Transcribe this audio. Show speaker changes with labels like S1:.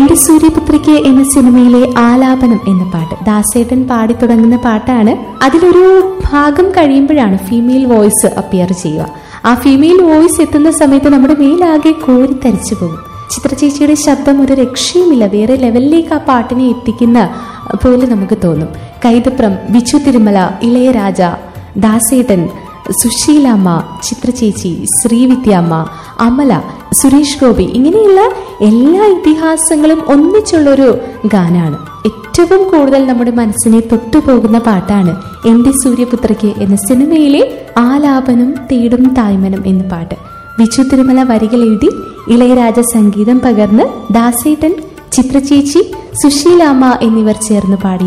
S1: എന്റെ സൂര്യപുത്രിക്ക് എന്ന സിനിമയിലെ ആലാപനം എന്ന പാട്ട് ദാസേട്ടൻ പാടി തുടങ്ങുന്ന പാട്ടാണ് അതിലൊരു ഭാഗം കഴിയുമ്പോഴാണ് ഫീമെയിൽ വോയിസ് അപ്പിയർ ചെയ്യുക ആ ഫീമെയിൽ വോയിസ് എത്തുന്ന സമയത്ത് നമ്മുടെ മേലാകെ കോരിത്തരിച്ചു പോകും ചിത്രചേച്ചിയുടെ ശബ്ദം ഒരു രക്ഷയുമില്ല വേറെ ലെവലിലേക്ക് ആ പാട്ടിനെ എത്തിക്കുന്ന പോലെ നമുക്ക് തോന്നും കൈതപ്രം ബിച്ചു തിരുമല ഇളയരാജ ദാസേട്ടൻ സുശീലാമ്മ ചിത്രചേച്ചി ശ്രീവിദ്യാമ്മ അമല സുരേഷ് ഗോപി ഇങ്ങനെയുള്ള എല്ലാ ഇതിഹാസങ്ങളും ഒന്നിച്ചുള്ളൊരു ഗാനാണ് ഏറ്റവും കൂടുതൽ നമ്മുടെ മനസ്സിനെ തൊട്ടുപോകുന്ന പാട്ടാണ് എന്റെ സൂര്യപുത്രയ്ക്ക് എന്ന സിനിമയിലെ ആലാപനം തേടും തായ്മനം എന്ന പാട്ട് ബിജു തിരുമല വരികൾ എഴുതി ഇളയരാജ സംഗീതം പകർന്ന് ദാസേട്ടൻ ചിത്രചേച്ചി സുശീലാമ്മ എന്നിവർ ചേർന്ന് പാടി